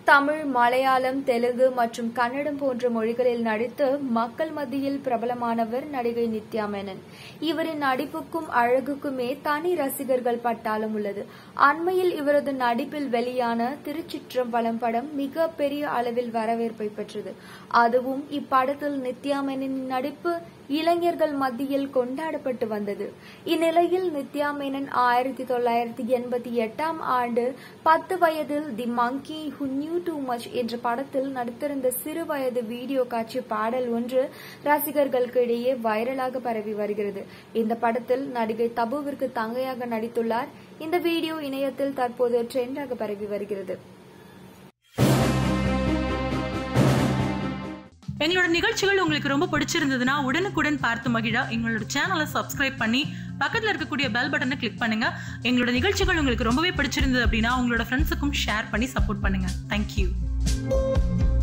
தமிழ் மலையாளம் தெலுங்கு மற்றும் கன்னடம் போன்ற மொழிகளில் நடித்து மக்கள் மத்தியில் பிரபலமானவர் நடிகை நித்யா மேனன் இவரின் நடிப்புக்கும் அழகுக்குமே தனி ரசிகர்கள் பட்டாலும் உள்ளது அண்மையில் இவரது நடிப்பில் வெளியான திருச்சிற்றம்பலம் படம் மிக பெரிய அளவில் வரவேற்பை பெற்றது அதுவும் இப்படத்தில் நித்யா மேனனின் நடிப்பு இளைஞர்கள் மத்தியில் கொண்டாடப்பட்டு வந்தது இந்நிலையில் நித்யா மேனன் ஆயிரத்தி தொள்ளாயிரத்தி எண்பத்தி எட்டாம் ஆண்டு பத்து வயதில் the monkey who knew too much என்ற படத்தில் நடித்திருந்த சிறு வயது வீடியோ காட்சி பாடல் ஒன்று ரசிகர்களுக்கு இடையே வைரலாக பரவி வருகிறது இந்த படத்தில் நடிகை தபுவிற்கு தங்கையாக நடித்துள்ளார் இந்த வீடியோ இணையத்தில் தற்போது ட்ரெண்டாக பரவி வருகிறது எங்களோட நிகழ்ச்சிகள் உங்களுக்கு ரொம்ப பிடிச்சிருந்ததுன்னா உடனுக்குடன் பார்த்து மகிழ எங்களோட சேனலை சப்ஸ்கிரைப் பண்ணி பக்கத்தில் இருக்கக்கூடிய பெல் பட்டனை கிளிக் பண்ணுங்க எங்களோட நிகழ்ச்சிகள் உங்களுக்கு ரொம்பவே பிடிச்சிருந்தது அப்படின்னா உங்களோட ஃப்ரெண்ட்ஸுக்கும் ஷேர் பண்ணி சப்போர்ட் பண்ணுங்க தேங்க்யூ